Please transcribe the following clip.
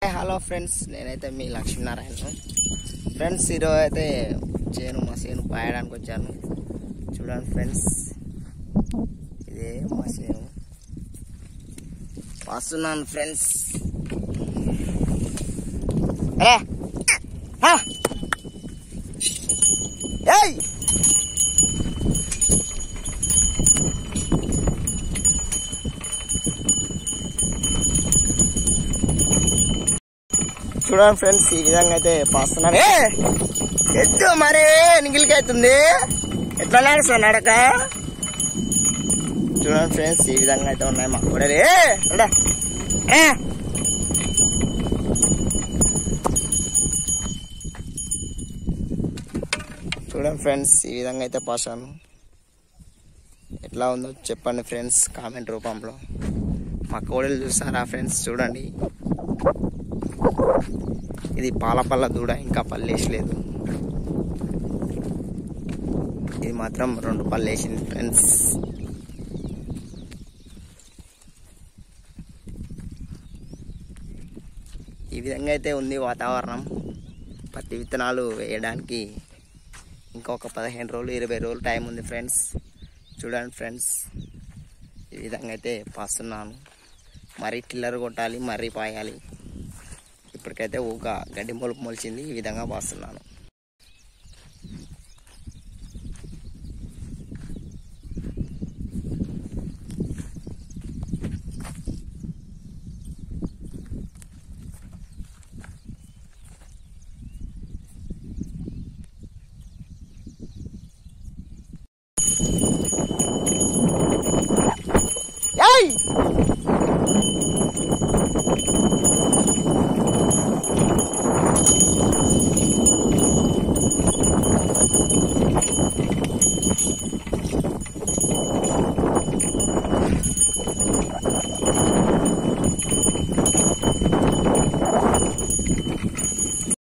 Hello friends నేనైతే మీ Lakshminarayana friends ఈరోజు అయితే చేను మా చేను పాయడానికి వచ్చాను చూడండి ఫ్రెండ్స్ ఇదే మా చేను వస్తున్నాను ఫ్రెండ్స్ అరే హా! ఏయ్ చూడండి ఫ్రెండ్స్ ఈ విధంగా అయితే పాస్తున్నాను ఏ! ఎత్తు మరి నిగిలికి అవుతుంది ఎట్లా నడుస్తాను నడక చూడండి ఫ్రెండ్స్ ఈ విధంగా అయితే ఉన్నాయి మా కూడా చూడండి ఫ్రెండ్స్ ఈ విధంగా అయితే పాసాను ఎట్లా ఉందో చెప్పండి ఫ్రెండ్స్ కామెంట్ రూపంలో మా కోడలు చూసారా ఫ్రెండ్స్ చూడండి ఇది పాలపల్ల దూడ ఇంకా పల్లేసలేదు ఇది మాత్రం రెండు పళ్ళు వేసింది ఫ్రెండ్స్ ఈ విధంగా అయితే ఉంది వాతావరణం పత్తి విత్తనాలు వేయడానికి ఇంకొక పదిహేను రోజులు ఇరవై రోజులు టైం ఉంది ఫ్రెండ్స్ చూడండి ఫ్రెండ్స్ ఈ విధంగా అయితే పాస్తున్నాను మరీ టిల్లర్ కొట్టాలి మరీ పాయాలి ఇప్పటికైతే ఊక గడ్డి మొలుపు మొలిచింది ఈ విధంగా పాస్తున్నాను